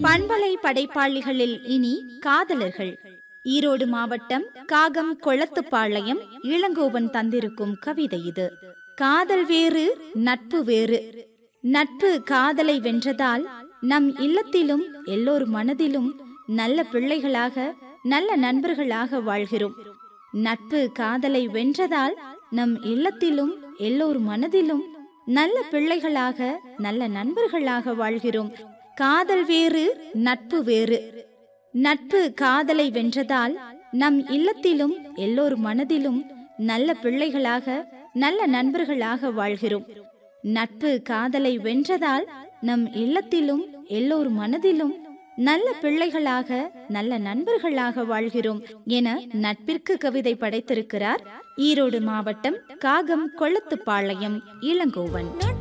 பண்பலை படைப்பாளிகளில் இனி காதலர்கள் ஈரோடு மாவட்டம் காகம் கொளத்துப்பாளையம் இளங்கோவன் தந்திருக்கும் கவிதை இது காதல் வேறு நட்பு வேறு நட்பு காதலை வென்றதால் நம் இல்லத்திலும் எல்லோர் மனதிலும் நல்ல பிள்ளைகளாக நல்ல நண்பர்களாக வாழ்கிறோம் நட்பு காதலை வென்றதால் நம் இல்லத்திலும் எல்லோர் மனதிலும் நல்ல பிள்ளைகளாக நல்ல நண்பர்களாக வாழ்கிறோம் காதல் வேறு நட்பு வேறு நட்பு காதலை வென்றதால் நம் இல்லத்திலும் எல்லோர் மனதிலும் நல்ல பிள்ளைகளாக நல்ல நண்பர்களாக வாழ்கிறோம் நட்பு காதலை வென்றதால் நம் இல்லத்திலும் எல்லோர் மனதிலும் நல்ல பிள்ளைகளாக நல்ல நண்பர்களாக வாழ்கிறோம் என நட்பிற்கு கவிதை படைத்திருக்கிறார் ஈரோடு மாவட்டம் காகம் கொளத்துப்பாளையம் இளங்கோவன்